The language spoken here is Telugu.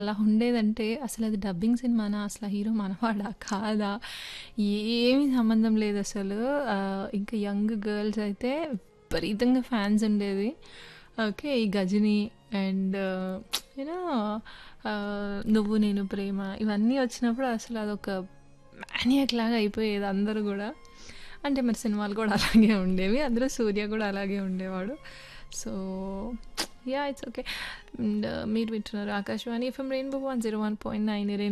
అలా ఉండేదంటే అసలది డబ్బింగ్ సినిమానా? అసల హీరో మనవాడా? కాదా? ఏమీ సంబంధం లేదసలు. ఆహ్, ఇంకా యంగ్ గర్ల్స్ అయితే విపరీతంగా ఫ్యాన్స్ ఉండేది. ఓకే. ఈ 'గజిని' అండ్ యూ నో ఆహ్, 'నువ్వు నేను ప్రేమ' ఇవన్నీ వచ్చినప్పుడు అసలు అదొక మ్యానియాక్ లాగా అయిపోయేది అందరూ గూడా. అంటే మరి సినిమాలు కూడా అలాగే ఉండేవి. అందులో సూర్య కూడా అలాగే ఉండేవాడు. So yeah! It's okay. And మీరు వింటున్నారు ఆకాశవాణి ఎఫ్ఎం రెయిన్బో 101.9 రెయిన్